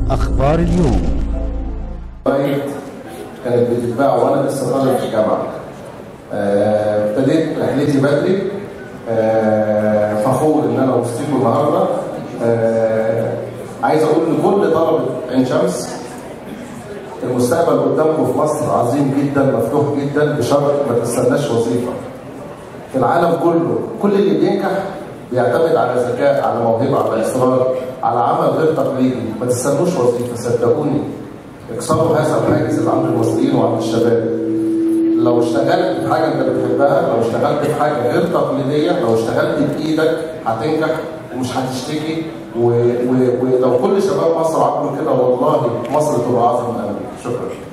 أخبار اليوم جرايد كانت بتتباع وانا لسه طالب في الجامعه. آه، ابتديت رحلتي بدري آه، فخور ان انا وسطيكم النهارده آه، عايز اقول لكل طلبه عين شمس المستقبل قدامكم في مصر عظيم جدا مفتوح جدا بشرط ما تستناش وظيفه. في العالم كله كل اللي بينجح بيعتمد على ذكاء على موهبه على اصرار على عمل غير تقليدي ما تستنوش وظيفه صدقوني اكسروا هذا الحاجز اللي عند المصريين وعند الشباب لو اشتغلت في حاجه انت بتحبها لو اشتغلت في حاجه غير تقليديه لو اشتغلت بايدك هتنجح ومش هتشتكي و... و... ولو كل شباب مصر عملوا كده والله مصر تبقى اعظم من امريكا شكرا